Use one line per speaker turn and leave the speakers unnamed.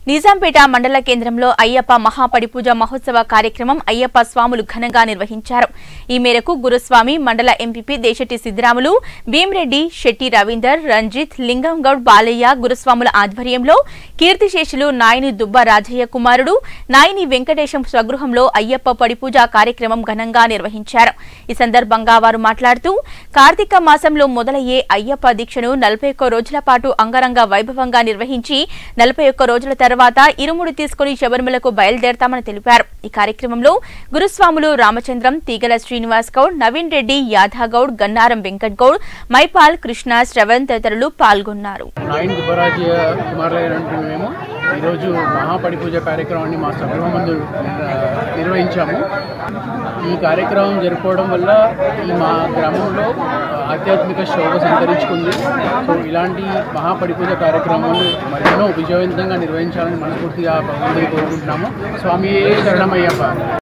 నిజాంపేట మండల కేంద్రంలో అయ్యప్ప మహాపడి పూజ మహోత్సవ కార్యక్రమం అయ్యప్ప స్వాములు ఘనంగా నిర్వహించారు ఈ మేరకు గురుస్వామి మండల ఎంపీపీ దేశటి సిద్దిరాములు భీమిరెడ్డి శెట్టి రవీందర్ రంజిత్ లింగంగౌడ్ బాలయ్య గురుస్వాముల ఆధ్వర్యంలో కీర్తిశేషులు నాయని దుబ్బ రాజయ్య కుమారుడు నాయని వెంకటేశం స్వగృహంలో అయ్యప్ప పడి పూజ కార్యక్రమం ఘనంగా నిర్వహించారు ఈ సందర్భంగా వారు మాట్లాడుతూ కార్తీక మాసంలో మొదలయ్యే అయ్యప్ప దీక్షను నలభై ఒక్క రోజుల పాటు అంగరంగ వైభవంగా నిర్వహించి నలభై ఒక్క రోజుల తర్వాత ఇరుముడి తీసుకుని శబరిమలకు బయలుదేరతామని తెలిపారు ఈ కార్యక్రమంలో గురుస్వాములు రామచంద్రం తీగల శ్రీనివాస్ గౌడ్ నవీన్ రెడ్డి యాదాగౌడ్ గన్నారం వెంకట్ గౌడ్ మైపాల్ కృష్ణ శ్రవణ్ తదితరులు పాల్గొన్నారు
నాయన్ దుబ్బరాజు కుమారులైనటువంటి మేము ఈరోజు మహాపడి పూజ కార్యక్రమాన్ని మా సభ ముందు ఆ, నిర్వహించాము ఈ కార్యక్రమం జరుపుకోవడం వల్ల ఈ మా గ్రామంలో ఆధ్యాత్మిక శోభ సంతరించుకుంది సో ఇలాంటి మహాపడి పూజ కార్యక్రమాలు మరెన్నో విజయవంతంగా నిర్వహించాలని మనస్ఫూర్తిగా భగవంతుని కోరుకుంటున్నాము స్వామి శరణమయ్యప్ప